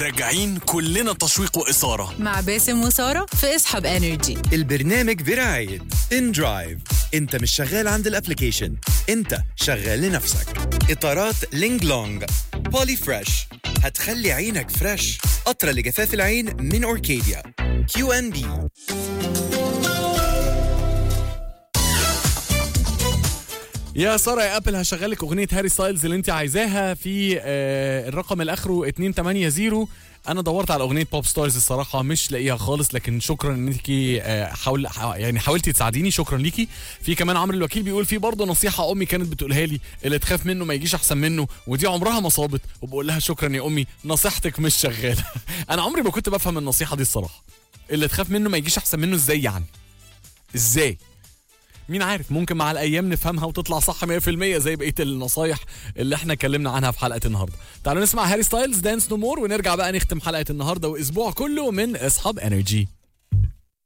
راجعين كلنا تشويق وإثارة مع باسم وسارة في اصحاب انرجي البرنامج برعاية ان درايف انت مش شغال عند الابليكيشن انت شغال لنفسك اطارات لينج لونج بولي فريش هتخلي عينك فريش قطرة لجفاف العين من اوركيديا كيو ان بي يا ساره يا ابل هشغل لك اغنيه هاري ستايلز اللي انت عايزاها في آه الرقم اللي اخره 280 انا دورت على اغنيه بوب ستارز الصراحه مش لاقيها خالص لكن شكرا انك آه حاول ح- يعني حاولتي تساعديني شكرا ليكي في كمان عمرو الوكيل بيقول في برضه نصيحه امي كانت بتقولها لي اللي تخاف منه ما يجيش احسن منه ودي عمرها ما صابت وبقول لها شكرا يا امي نصيحتك مش شغاله انا عمري ما كنت بفهم النصيحه دي الصراحه اللي تخاف منه ما يجيش احسن منه ازاي يعني ازاي مين عارف ممكن مع الايام نفهمها وتطلع صح 100% زي بقيه النصايح اللي احنا اتكلمنا عنها في حلقه النهارده تعالوا نسمع هاري ستايلز دانس نو مور ونرجع بقى نختم حلقه النهارده واسبوع كله من اصحاب انرجي